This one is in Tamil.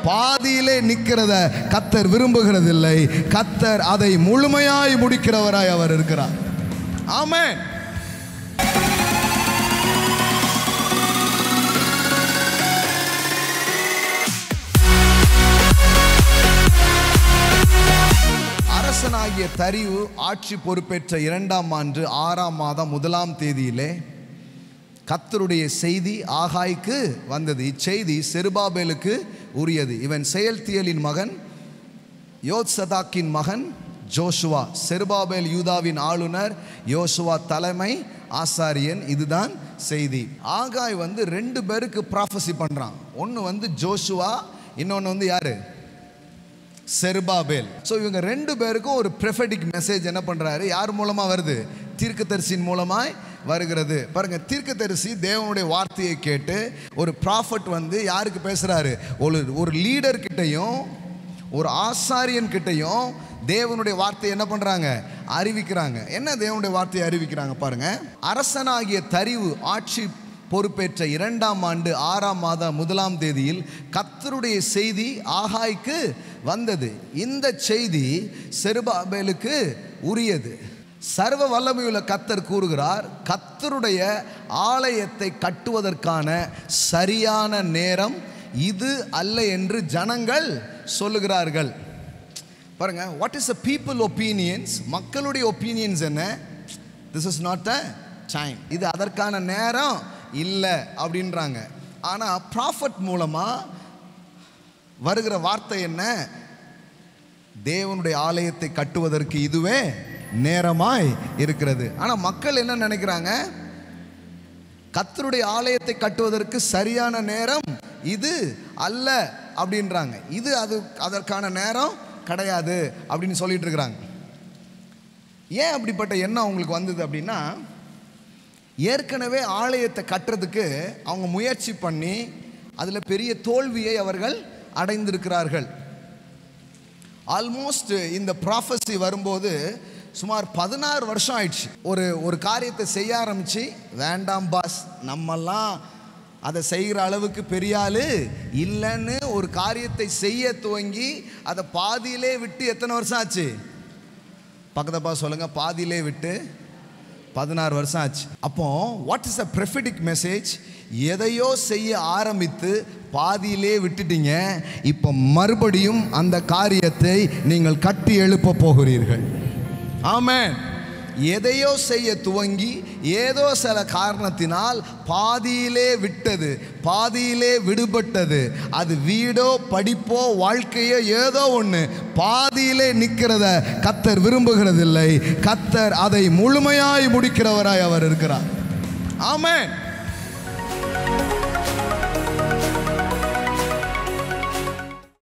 பாதியிலே நிற்கிறத கத்தர் விரும்புகிறதில்லை கத்தர் அதை முழுமையாய் முடிக்கிறவராய் அவர் இருக்கிறார் ஆமென் அரசனாகிய தரிவு ஆட்சி பொறுப்பேற்ற இரண்டாம் ஆண்டு ஆறாம் மாதம் முதலாம் தேதியிலே கத்தருடைய செய்தி ஆகாய்க்கு வந்தது இச்செய்தி செருபாபேலுக்கு உரியது இவன் செயல்தியலின் மகன் யோத்சதாக்கின் மகன் ஜோஷுவா செருபாபேல் யூதாவின் ஆளுநர் யோசுவா தலைமை ஆசாரியன் இதுதான் செய்தி ஆகாய் வந்து ரெண்டு பேருக்கு ப்ராஃபஸி பண்ணுறான் ஒன்று வந்து ஜோஷுவா இன்னொன்று வந்து யாரு செருபாபேல் ஸோ இவங்க ரெண்டு பேருக்கும் ஒரு ப்ரெஃபடிக் மெசேஜ் என்ன பண்ணுறாரு யார் மூலமாக வருது தீர்க்கதரிசியின் மூலமாய் வருகிறது பாருங்க தீர்க்கதரிசி தேவனுடைய வார்த்தையை கேட்டு ஒரு ப்ராஃபட் வந்து யாருக்கு பேசுகிறாரு ஒரு ஒரு லீடர் கிட்டையும் ஒரு ஆசாரியன் கிட்டையும் தேவனுடைய வார்த்தையை என்ன பண்ணுறாங்க அறிவிக்கிறாங்க என்ன தேவனுடைய வார்த்தையை அறிவிக்கிறாங்க பாருங்க அரசனாகிய தரிவு ஆட்சி பொறுப்பேற்ற இரண்டாம் ஆண்டு ஆறாம் மாதம் முதலாம் தேதியில் கத்தருடைய செய்தி ஆகாய்க்கு வந்தது இந்த செய்தி செருபாபேலுக்கு உரியது சர்வ வல்லமையுள்ள கத்தர் கூறுகிறார் கத்தருடைய ஆலயத்தை கட்டுவதற்கான சரியான நேரம் இது அல்ல என்று ஜனங்கள் சொல்லுகிறார்கள் பாருங்க what is a people opinions மக்களுடைய ஒப்பீனியன்ஸ் என்ன this is not a time இது அதற்கான நேரம் இல்லை அப்படின்றாங்க ஆனால் ப்ராஃபட் மூலமாக வருகிற வார்த்தை என்ன தேவனுடைய ஆலயத்தை கட்டுவதற்கு இதுவே நேரமாய் இருக்கிறது ஆனால் மக்கள் என்ன நினைக்கிறாங்க கத்தருடைய ஆலயத்தை கட்டுவதற்கு சரியான நேரம் இது அல்ல அப்படின்றாங்க இது அது அதற்கான நேரம் கிடையாது அப்படின்னு சொல்லிட்டு இருக்கிறாங்க ஏன் அப்படிப்பட்ட எண்ணம் அவங்களுக்கு வந்தது அப்படின்னா ஏற்கனவே ஆலயத்தை கட்டுறதுக்கு அவங்க முயற்சி பண்ணி அதில் பெரிய தோல்வியை அவர்கள் அடைந்திருக்கிறார்கள் ஆல்மோஸ்ட் இந்த ப்ராஃபஸி வரும்போது சுமார் பதினாறு வருஷம் ஆயிடுச்சு ஒரு ஒரு காரியத்தை செய்ய ஆரம்பித்து வேண்டாம் பாஸ் நம்மெல்லாம் அதை செய்கிற அளவுக்கு பெரிய ஆளு இல்லைன்னு ஒரு காரியத்தை செய்ய துவங்கி அதை பாதியிலே விட்டு எத்தனை வருஷம் ஆச்சு பக்கத்தப்பா சொல்லுங்க பாதியிலே விட்டு பதினாறு வருஷம் ஆச்சு அப்போ what is a prophetic message எதையோ செய்ய ஆரம்பித்து பாதியிலே விட்டுட்டீங்க இப்போ மறுபடியும் அந்த காரியத்தை நீங்கள் கட்டி எழுப்ப போகிறீர்கள் ஆமென் எதையோ செய்ய துவங்கி ஏதோ சில காரணத்தினால் பாதியிலே விட்டது பாதியிலே விடுபட்டது அது வீடோ படிப்போ வாழ்க்கையோ ஏதோ ஒன்று பாதியிலே நிற்கிறத கத்தர் விரும்புகிறதில்லை கத்தர் அதை முழுமையாய் முடிக்கிறவராய் அவர் இருக்கிறார் ஆமென்